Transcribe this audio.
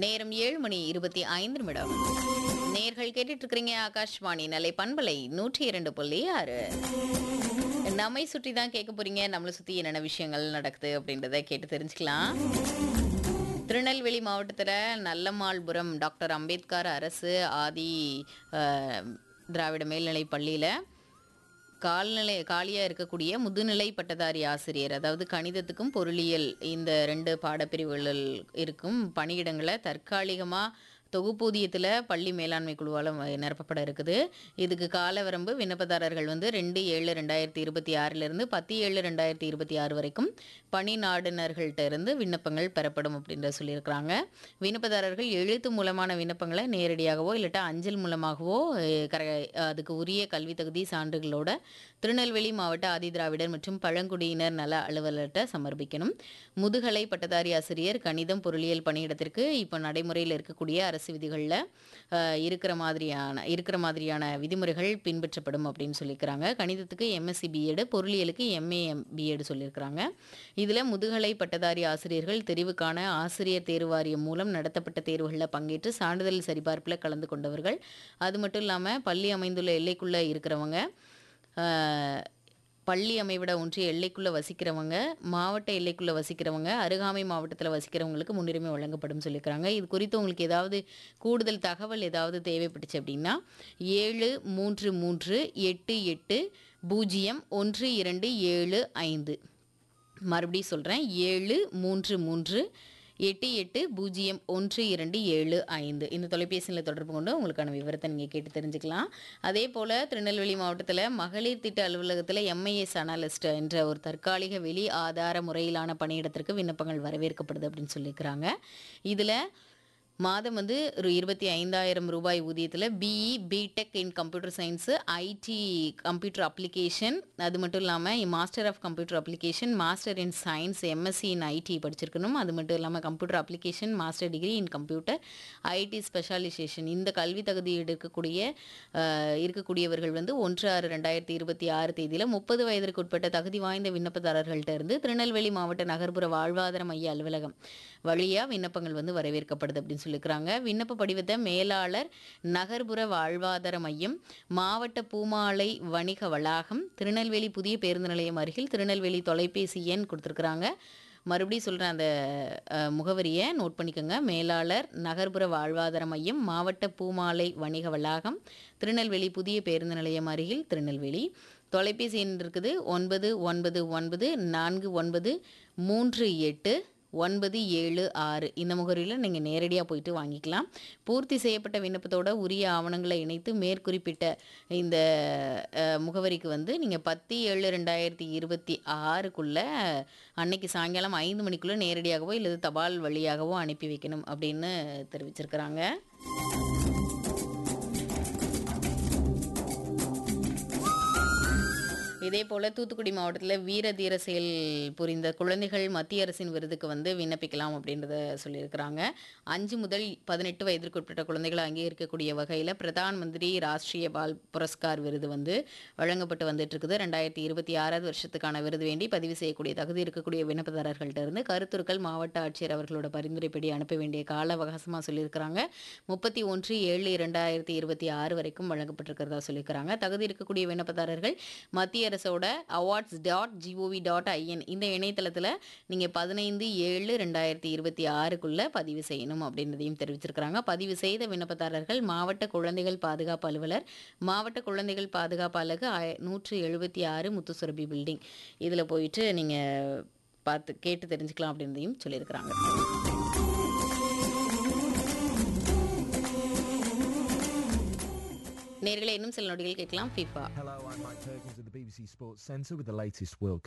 நேரம் ஏழு மணி இருபத்தி ஐந்து நிமிடம் நேர்கள் கேட்டுட்டு இருக்கிறீங்க ஆகாஷ்வாணி நிலை பண்பலை நூற்றி இரண்டு புள்ளி ஆறு நம்மை சுற்றி தான் கேட்க போறீங்க நம்மளை சுற்றி என்னென்ன விஷயங்கள் நடக்குது அப்படின்றத கேட்டு தெரிஞ்சுக்கலாம் திருநெல்வேலி மாவட்டத்தில் நல்லம்மாள்புரம் டாக்டர் அம்பேத்கர் அரசு ஆதி அஹ், திராவிட மேல்நிலை பள்ளியில் கால்நிலை காலியாக இருக்கக்கூடிய முதுநிலை பட்டதாரி ஆசிரியர் அதாவது கணிதத்துக்கும் பொருளியல் இந்த ரெண்டு பாடப்பிரிவுகளில் இருக்கும் பணியிடங்களை தற்காலிகமாக தொகுப்பூதியத்தில் பள்ளி மேலாண்மை குழுவால் நிரப்பப்பட இருக்குது இதுக்கு காலவரம்பு விண்ணப்பதாரர்கள் வந்து ரெண்டு ஏழு ரெண்டாயிரத்தி இருபத்தி ஆறிலிருந்து பத்து ஏழு ரெண்டாயிரத்தி இருபத்தி ஆறு வரைக்கும் பணி நாடுனர்கள்ட்ட இருந்து விண்ணப்பங்கள் பெறப்படும் அப்படின்ற சொல்லியிருக்கிறாங்க விண்ணப்பதாரர்கள் எழுத்து மூலமான விண்ணப்பங்களை நேரடியாகவோ இல்லாட்டா அஞ்சல் மூலமாகவோ அஹ், கர அதுக்கு உரிய கல்வி தகுதி சான்றுகளோட திருநெல்வேலி மாவட்ட ஆதிதிராவிடர் மற்றும் பழங்குடியினர் நல அலுவலர்கிட்ட சமர்ப்பிக்கணும் முதுகலை பட்டதாரி ஆசிரியர் கணிதம் பொருளியல் பணியிடத்திற்கு இப்போ நடைமுறையில் இருக்கக்கூடிய அரசு விதிகளில் இருக்கிற மாதிரியான இருக்கிற மாதிரியான விதிமுறைகள் பின்பற்றப்படும் அப்படின்னு சொல்லியிருக்கிறாங்க கணிதத்துக்கு எம்எஸ்சி பிஎட் பொருளியலுக்கு எம்ஏ பிஎட் சொல்லியிருக்கிறாங்க இதில் முதுகலை பட்டதாரி ஆசிரியர்கள் தெரிவுக்கான ஆசிரியர் தேர்வு வாரியம் மூலம் நடத்தப்பட்ட தேர்வுகளில் பங்கேற்று சான்றிதழ் சரிபார்ப்பில் கலந்து கொண்டவர்கள் அது மட்டும் இல்லாமல் பள்ளி அமைந்துள்ள எல்லைக்குள்ளே இருக்கிறவங்க ஆஹ், பள்ளி அமைவிட ஒன்றிய எல்லைக்குள்ளே வசிக்கிறவங்க மாவட்ட எல்லைக்குள்ளே வசிக்கிறவங்க அருகாமை மாவட்டத்தில் வசிக்கிறவங்களுக்கு முன்னுரிமை வழங்கப்படும் சொல்லியிருக்கிறாங்க இது குறித்து உங்களுக்கு ஏதாவது கூடுதல் தகவல் ஏதாவது தேவைப்பட்டுச்சு அப்படின்னா ஏழு மூன்று மூன்று எட்டு எட்டு பூஜ்ஜியம் ஒன்று இரண்டு ஏழு ஐந்து மறுபடியும் சொல்கிறேன் ஏழு மூன்று மூன்று எட்டு எட்டு பூஜ்ஜியம் ஒன்று இரண்டு ஏழு ஐந்து இந்த தொலைபேசியில் தொடர்பு கொண்டு உங்களுக்கான விவரத்தை நீங்கள் கேட்டு தெரிஞ்சுக்கலாம் அதே போல் திருநெல்வேலி மாவட்டத்தில் மகளிர் திட்ட அலுவலகத்தில் எம்ஐஎஸ் அனாலிஸ்ட் என்ற ஒரு தற்காலிக வெளி ஆதார முறையிலான பணியிடத்திற்கு விண்ணப்பங்கள் வரவேற்கப்படுது அப்படின்னு சொல்லியிருக்கிறாங்க இதில் மாதம் வந்து ஒரு இருபத்தி ஐந்தாயிரம் ரூபாய் ஊதியத்தில் BE BTech in computer science IT computer application அது மட்டும் இல்லாமல் master of computer application master in science MSc in IT படிச்சிருக்கணும் அது மட்டும் இல்லாமல் computer application master degree in computer IT specialisation இந்த கல்வி தகுதி இருக்கக்கூடிய அஹ், இருக்கக்கூடியவர்கள் வந்து ஒன்று ஆறு ரெண்டாயிரத்தி இருபத்தி ஆறு தேதியில் முப்பது வயதிற்கு உட்பட்ட தகுதி வாய்ந்த விண்ணப்பதாரர்கள்ட்ட இருந்து திருநெல்வேலி மாவட்ட நகர்ப்புற வாழ்வாதார மைய அலுவலகம் வழியாக விண்ணப்பங்கள் வந்து வரவேற்கப்படுது அப்படின்னு சொல்லியிருக்கிறாங்க விண்ணப்ப படிவத்தை மேலாளர் நகர்ப்புற வாழ்வாதார மையம் மாவட்ட பூமாலை வணிக வளாகம் திருநெல்வேலி புதிய பேருந்து நிலையம் அருகில் திருநெல்வேலி தொலைபேசி எண் கொடுத்துருக்குறாங்க மறுபடியும் சொல்கிறேன் அந்த அஹ், முகவரியை நோட் பண்ணிக்கோங்க மேலாளர் நகர்ப்புற வாழ்வாதார மையம் மாவட்ட பூமாலை வணிக வளாகம் திருநெல்வேலி புதிய பேருந்து நிலையம் அருகில் திருநெல்வேலி தொலைபேசி எண் இருக்குது ஒன்பது ஒன்பது ஒன்பது நான்கு ஒன்பது மூன்று எட்டு ஒன்பது ஏழு ஆறு இந்த முகவரியில் நீங்கள் நேரடியாக போயிட்டு வாங்கிக்கலாம் பூர்த்தி செய்யப்பட்ட விண்ணப்பத்தோட உரிய ஆவணங்களை இணைத்து மேற்குறிப்பிட்ட இந்த அஹ், முகவரிக்கு வந்து நீங்கள் பத்து ஏழு ரெண்டாயிரத்தி இருபத்தி ஆறுக்குள்ளே அன்னைக்கு சாயங்காலம் ஐந்து மணிக்குள்ளே நேரடியாகவோ இல்லது தபால் வழியாகவோ அனுப்பி வைக்கணும் அப்படின்னு தெரிவிச்சிருக்கிறாங்க இதே போல் தூத்துக்குடி மாவட்டத்தில் வீர தீர செயல் புரிந்த குழந்தைகள் மத்திய அரசின் விருதுக்கு வந்து விண்ணப்பிக்கலாம் அப்படின்றத சொல்லியிருக்கிறாங்க அஞ்சு முதல் பதினெட்டு வயதிற்கு உட்பட்ட குழந்தைகளை அங்கீகரிக்கக்கூடிய வகையில் பிரதான் மந்திரி ராஷ்ட்ரிய பால் புரஸ்கார் விருது வந்து வழங்கப்பட்டு வந்துட்டு இருக்குது ரெண்டாயிரத்தி இருபத்தி ஆறாவது வருஷத்துக்கான விருது வேண்டி பதிவு செய்யக்கூடிய தகுதி இருக்கக்கூடிய விண்ணப்பதாரர்கள்ட்ட இருந்து கருத்துருக்கள் மாவட்ட ஆட்சியர் அவர்களோட பரிந்துரைப்படி அனுப்ப வேண்டிய கால அவகாசமாக சொல்லியிருக்கிறாங்க முப்பத்தி ஒன்று ஏழு இரண்டாயிரத்தி இருபத்தி ஆறு வரைக்கும் வழங்கப்பட்டிருக்கிறதா சொல்லியிருக்கிறாங்க தகுதி இருக்கக்கூடிய விண்ணப்பதாரர்கள் மத்திய அரசோட awards dot G O V dot I N இந்த இணையதளத்தில் நீங்கள் பதினைந்து ஏழு ரெண்டாயிரத்தி இருபத்தி ஆறுக்குள்ளே பதிவு செய்யணும் அப்படின்றதையும் தெரிவிச்சிருக்கிறாங்க பதிவு செய்த விண்ணப்பதாரர்கள் மாவட்ட குழந்தைகள் பாதுகாப்பு அலுவலர் மாவட்ட குழந்தைகள் பாதுகாப்பு அலகு ஆய- நூற்று எழுபத்தி ஆறு முத்துசுரபி பில்டிங் இதில் போயிட்டு நீங்கள் பார்த்து கேட்டு தெரிஞ்சுக்கலாம் அப்படின்றதையும் சொல்லியிருக்கிறாங்க நேர்களை இன்னும் சில நொடிகள் கேட்கலாம் FIFA Hello, I'm Mike Perkins of the BBC Sports Centre with the latest World